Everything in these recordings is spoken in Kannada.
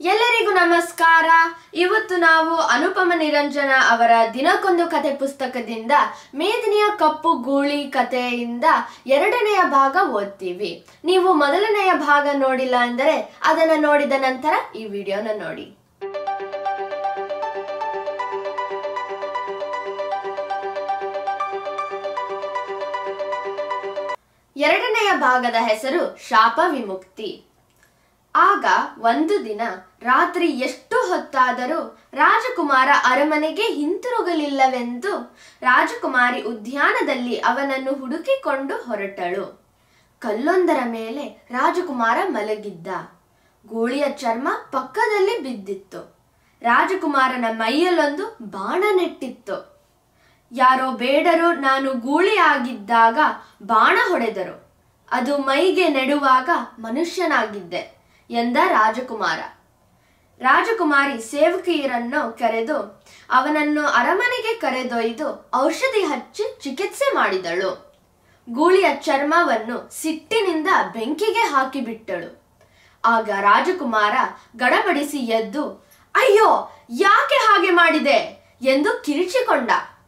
ಎಲ್ಲರಿಗೂ ನಮಸ್ಕಾರ ಇವತ್ತು ನಾವು ಅನುಪಮ ನಿರಂಜನ ಅವರ ದಿನಕ್ಕೊಂದು ಕತೆ ಪುಸ್ತಕದಿಂದ ಮೇದಿನಿಯ ಕಪ್ಪು ಗೂಳಿ ಕಥೆಯಿಂದ ಎರಡನೆಯ ಭಾಗ ಓದ್ತೀವಿ ನೀವು ಮೊದಲನೆಯ ಭಾಗ ನೋಡಿಲ್ಲ ಅಂದರೆ ಅದನ್ನ ನೋಡಿದ ನಂತರ ಈ ವಿಡಿಯೋನ ನೋಡಿ ಎರಡನೆಯ ಭಾಗದ ಹೆಸರು ಶಾಪ ವಿಮುಕ್ತಿ ಆಗ ಒಂದು ದಿನ ರಾತ್ರಿ ಎಷ್ಟು ಹೊತ್ತಾದರೂ ರಾಜಕುಮಾರ ಅರಮನೆಗೆ ಹಿಂತಿರುಗಲಿಲ್ಲವೆಂದು ರಾಜಕುಮಾರಿ ಉದ್ಯಾನದಲ್ಲಿ ಅವನನ್ನು ಹುಡುಕಿಕೊಂಡು ಹೊರಟಳು ಕಲ್ಲೊಂದರ ಮೇಲೆ ರಾಜಕುಮಾರ ಮಲಗಿದ್ದ ಗೂಳಿಯ ಚರ್ಮ ಪಕ್ಕದಲ್ಲಿ ಬಿದ್ದಿತ್ತು ರಾಜಕುಮಾರನ ಮೈಯಲ್ಲೊಂದು ಬಾಣ ನೆಟ್ಟಿತ್ತು ಯಾರೋ ಬೇಡರು ನಾನು ಗೂಳಿ ಆಗಿದ್ದಾಗ ಬಾಣ ಹೊಡೆದರು ಅದು ಮೈಗೆ ನೆಡುವಾಗ ಮನುಷ್ಯನಾಗಿದ್ದೆ ಎಂದ ರಾಜಕುಮಾರ ರಾಜಕುಮಾರಿ ಸೇವಕಿಯರನ್ನು ಕರೆದು ಅವನನ್ನು ಅರಮನೆಗೆ ಕರೆದೊಯ್ದು ಔಷಧಿ ಹಚ್ಚಿ ಚಿಕಿತ್ಸೆ ಮಾಡಿದಳು ಗೂಳಿಯ ಚರ್ಮವನ್ನು ಸಿಟ್ಟಿನಿಂದ ಬೆಂಕಿಗೆ ಹಾಕಿಬಿಟ್ಟಳು ಆಗ ರಾಜಕುಮಾರ ಗಡಬಡಿಸಿ ಎದ್ದು ಅಯ್ಯೋ ಯಾಕೆ ಹಾಗೆ ಮಾಡಿದೆ ಎಂದು ಕಿರಿಚಿಕೊಂಡ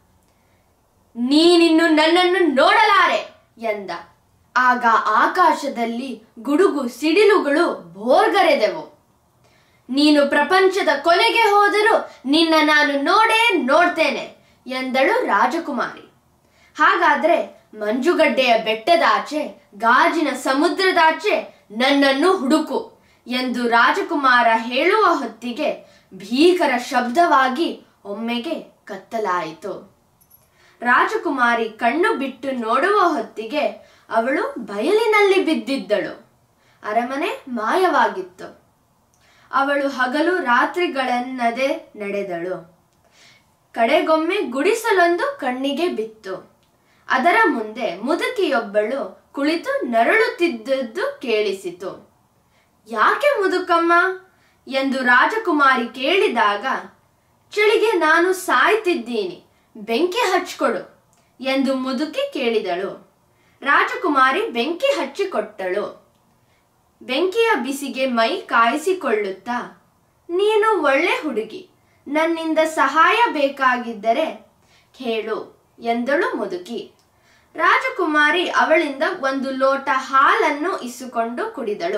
ನೀನಿನ್ನು ನನ್ನನ್ನು ನೋಡಲಾರೆ ಎಂದ ಆಗ ಆಕಾಶದಲ್ಲಿ ಗುಡುಗು ಸಿಡಿಲುಗಳು ಭೋರ್ಗರೆದೆವು ನೀನು ಪ್ರಪಂಚದ ಕೊನೆಗೆ ಹೋದರೂ ನಿನ್ನ ನಾನು ನೋಡೇ ನೋಡ್ತೇನೆ ಎಂದಳು ರಾಜಕುಮಾರಿ ಹಾಗಾದ್ರೆ ಮಂಜುಗಡ್ಡೆಯ ಬೆಟ್ಟದಾಚೆ ಗಾಜಿನ ಸಮುದ್ರದಾಚೆ ನನ್ನನ್ನು ಹುಡುಕು ಎಂದು ರಾಜಕುಮಾರ ಹೇಳುವ ಹೊತ್ತಿಗೆ ಭೀಕರ ಶಬ್ದವಾಗಿ ಒಮ್ಮೆಗೆ ಕತ್ತಲಾಯಿತು ರಾಜಕುಮಾರಿ ಕಣ್ಣು ಬಿಟ್ಟು ನೋಡುವ ಹೊತ್ತಿಗೆ ಅವಳು ಬಯಲಿನಲ್ಲಿ ಬಿದ್ದಿದ್ದಳು ಅರಮನೆ ಮಾಯವಾಗಿತ್ತು ಅವಳು ಹಗಲು ರಾತ್ರಿಗಳನ್ನದೇ ನಡೆದಳು ಕಡೆಗೊಮ್ಮೆ ಗುಡಿಸಲೊಂದು ಕಣ್ಣಿಗೆ ಬಿತ್ತು ಅದರ ಮುಂದೆ ಮುದುಕಿಯೊಬ್ಬಳು ಕುಳಿತು ನರಳುತ್ತಿದ್ದದ್ದು ಕೇಳಿಸಿತು ಯಾಕೆ ಮುದುಕಮ್ಮ ಎಂದು ರಾಜಕುಮಾರಿ ಕೇಳಿದಾಗ ಚಳಿಗೆ ನಾನು ಸಾಯ್ತಿದ್ದೀನಿ ಬೆಂಕಿ ಹಚ್ಕೊಡು ಎಂದು ಮುದುಕಿ ಕೇಳಿದಳು ರಾಜಕುಮಾರಿ ಬೆಂಕಿ ಹಚ್ಚಿಕೊಟ್ಟಳು ಬೆಂಕಿಯ ಬಿಸಿಗೆ ಮೈ ಕಾಯಿಸಿಕೊಳ್ಳುತ್ತಾ ನೀನು ಒಳ್ಳೆ ಹುಡುಗಿ ನನ್ನಿಂದ ಸಹಾಯ ಬೇಕಾಗಿದ್ದರೆ ಹೇಳು ಎಂದಳು ಮುದುಕಿ ರಾಜಕುಮಾರಿ ಅವಳಿಂದ ಒಂದು ಲೋಟ ಹಾಲನ್ನು ಇಸುಕೊಂಡು ಕುಡಿದಳು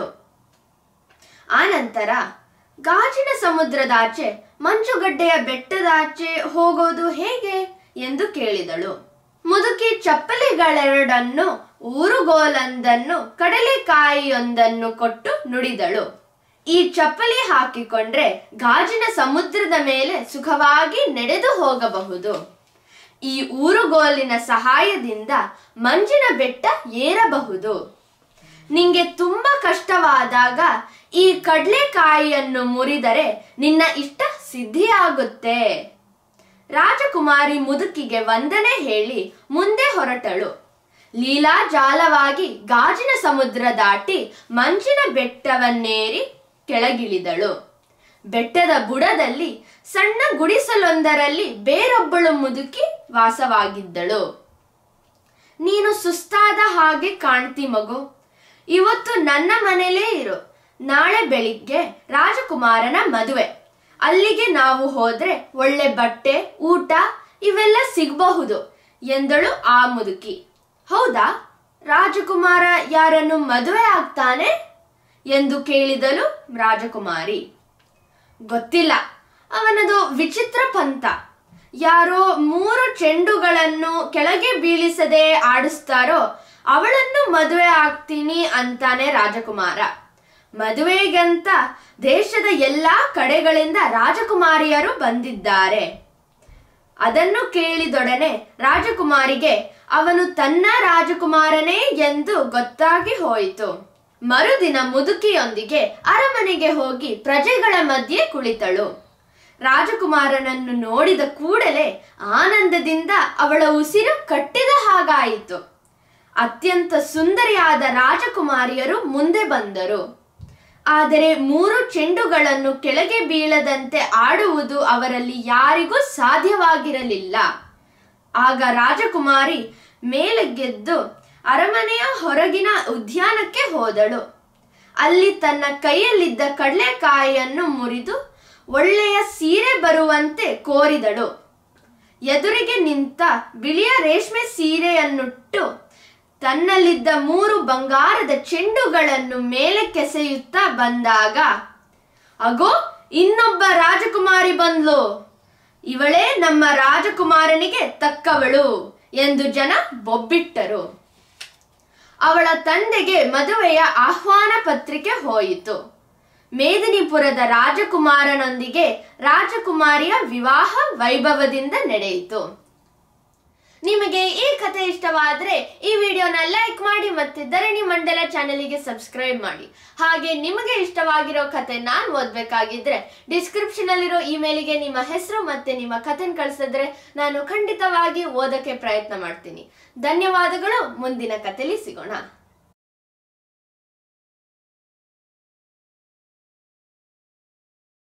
ಆನಂತರ ಗಾಜಿನ ಸಮುದ್ರದಾಚೆ ಮಂಜುಗಡ್ಡೆಯ ಬೆಟ್ಟದಾಚೆ ಹೋಗೋದು ಹೇಗೆ ಎಂದು ಕೇಳಿದಳು ಮುದುಕಿ ಚಪ್ಪಲಿಗಳೆರಡನ್ನು ಊರುಗೋಲೊಂದನ್ನು ಕಡಲೆಕಾಯಿಯೊಂದನ್ನು ಕೊಟ್ಟು ನುಡಿದಳು ಈ ಚಪ್ಪಲಿ ಹಾಕಿಕೊಂಡ್ರೆ ಗಾಜಿನ ಸಮುದ್ರದ ಮೇಲೆ ಸುಖವಾಗಿ ನಡೆದು ಹೋಗಬಹುದು ಈ ಊರುಗೋಲಿನ ಸಹಾಯದಿಂದ ಮಂಜಿನ ಬೆಟ್ಟ ಏರಬಹುದು ನಿಂಗೆ ತುಂಬಾ ಕಷ್ಟವಾದಾಗ ಈ ಕಡ್ಲೆಕಾಯಿಯನ್ನು ಮುರಿದರೆ ನಿನ್ನ ಇಷ್ಟ ಸಿದ್ಧಿಯಾಗುತ್ತೆ ರಾಜಕುಮಾರಿ ಮುದುಕಿಗೆ ವಂದನೆ ಹೇಳಿ ಮುಂದೆ ಹೊರಟಳು ಲೀಲಾಜಾಲವಾಗಿ ಗಾಜಿನ ಸಮುದ್ರ ದಾಟಿ ಮಂಜಿನ ಬೆಟ್ಟವನ್ನೇರಿ ಕೆಳಗಿಳಿದಳು ಬೆಟ್ಟದ ಬುಡದಲ್ಲಿ ಸಣ್ಣ ಗುಡಿಸಲೊಂದರಲ್ಲಿ ಬೇರೊಬ್ಬಳು ಮುದುಕಿ ವಾಸವಾಗಿದ್ದಳು ನೀನು ಸುಸ್ತಾದ ಹಾಗೆ ಕಾಣ್ತಿ ಮಗು ಇವತ್ತು ನನ್ನ ಮನೇಲೇ ಇರು ನಾಳೆ ಬೆಳಿಗ್ಗೆ ರಾಜಕುಮಾರನ ಮದುವೆ ಅಲ್ಲಿಗೆ ನಾವು ಹೋದ್ರೆ ಒಳ್ಳೆ ಬಟ್ಟೆ ಊಟ ಇವೆಲ್ಲ ಸಿಗಬಹುದು ಎಂದಳು ಆ ಮುದುಕಿ ಹೌದಾ ರಾಜಕುಮಾರ ಯಾರನ್ನು ಮದುವೆ ಆಗ್ತಾನೆ ಎಂದು ಕೇಳಿದಳು ರಾಜಕುಮಾರಿ ಗೊತ್ತಿಲ್ಲ ಅವನದು ವಿಚಿತ್ರ ಪಂಥ ಯಾರೋ ಮೂರು ಚೆಂಡುಗಳನ್ನು ಕೆಳಗೆ ಬೀಳಿಸದೆ ಆಡಿಸ್ತಾರೋ ಅವಳನ್ನು ಮದುವೆ ಆಗ್ತೀನಿ ಅಂತಾನೆ ರಾಜಕುಮಾರ ಮದುವೆಗಂತ ದೇಶದ ಎಲ್ಲಾ ಕಡೆಗಳಿಂದ ರಾಜಕುಮಾರಿಯರು ಬಂದಿದ್ದಾರೆ ಅದನ್ನು ಕೇಳಿದೊಡನೆ ರಾಜಕುಮಾರಿಗೆ ಅವನು ತನ್ನ ರಾಜಕುಮಾರನೇ ಎಂದು ಗೊತ್ತಾಗಿ ಹೋಯಿತು ಮರುದಿನ ಮುದುಕಿಯೊಂದಿಗೆ ಅರಮನೆಗೆ ಹೋಗಿ ಪ್ರಜೆಗಳ ಮಧ್ಯೆ ಕುಳಿತಳು ರಾಜಕುಮಾರನನ್ನು ನೋಡಿದ ಕೂಡಲೇ ಆನಂದದಿಂದ ಅವಳ ಉಸಿರು ಕಟ್ಟಿದ ಹಾಗಾಯಿತು ಅತ್ಯಂತ ಸುಂದರಿಯಾದ ರಾಜಕುಮಾರಿಯರು ಮುಂದೆ ಬಂದರು ಆದರೆ ಮೂರು ಚೆಂಡುಗಳನ್ನು ಕೆಳಗೆ ಬೀಳದಂತೆ ಆಡುವುದು ಅವರಲ್ಲಿ ಯಾರಿಗೂ ಸಾಧ್ಯವಾಗಿರಲಿಲ್ಲ ಆಗ ರಾಜಕುಮಾರಿ ಮೇಲೆ ಗೆದ್ದು ಅರಮನೆಯ ಹೊರಗಿನ ಉದ್ಯಾನಕ್ಕೆ ಹೋದಳು ಅಲ್ಲಿ ತನ್ನ ಕೈಯಲ್ಲಿದ್ದ ಕಡಲೆಕಾಯಿಯನ್ನು ಮುರಿದು ಒಳ್ಳೆಯ ಸೀರೆ ಬರುವಂತೆ ಕೋರಿದಳು ಎದುರಿಗೆ ನಿಂತ ಬಿಳಿಯ ರೇಷ್ಮೆ ಸೀರೆಯನ್ನುಟ್ಟು ತನ್ನಲ್ಲಿದ್ದ ಮೂರು ಬಂಗಾರದ ಚೆಂಡುಗಳನ್ನು ಮೇಲೆ ಕೆಸೆಯುತ್ತಾ ಬಂದಾಗ ಅಗೋ ಇನ್ನೊಬ್ಬ ರಾಜಕುಮಾರಿ ಬಂದ್ಲು ಇವಳೇ ನಮ್ಮ ರಾಜಕುಮಾರನಿಗೆ ತಕ್ಕವಳು ಎಂದು ಜನ ಬೊಬ್ಬಿಟ್ಟರು ಅವಳ ತಂದೆಗೆ ಮದುವೆಯ ಆಹ್ವಾನ ಪತ್ರಿಕೆ ಹೋಯಿತು ಮೇದಿನಿಪುರದ ರಾಜಕುಮಾರನೊಂದಿಗೆ ರಾಜಕುಮಾರಿಯ ವಿವಾಹ ವೈಭವದಿಂದ ನಡೆಯಿತು ನಿಮಗೆ ಈ ಕಥೆ ಇಷ್ಟವಾದ್ರೆ ಈ ವಿಡಿಯೋನ ಲೈಕ್ ಮಾಡಿ ಮತ್ತೆ ಧರಣಿ ಮಂಡಲ ಚಾನೆಲ್ಗೆ ಸಬ್ಸ್ಕ್ರೈಬ್ ಮಾಡಿ ಹಾಗೆ ನಿಮಗೆ ಇಷ್ಟವಾಗಿರೋ ಕತೆ ನಾನು ಓದ್ಬೇಕಾಗಿದ್ರೆ ಡಿಸ್ಕ್ರಿಪ್ಷನ್ ಅಲ್ಲಿರೋ ಇಮೇಲಿಗೆ ನಿಮ್ಮ ಹೆಸರು ಮತ್ತೆ ನಿಮ್ಮ ಕಥೆನ ಕಳಿಸಿದ್ರೆ ನಾನು ಖಂಡಿತವಾಗಿ ಓದಕ್ಕೆ ಪ್ರಯತ್ನ ಮಾಡ್ತೀನಿ ಧನ್ಯವಾದಗಳು ಮುಂದಿನ ಕಥೆಲಿ ಸಿಗೋಣ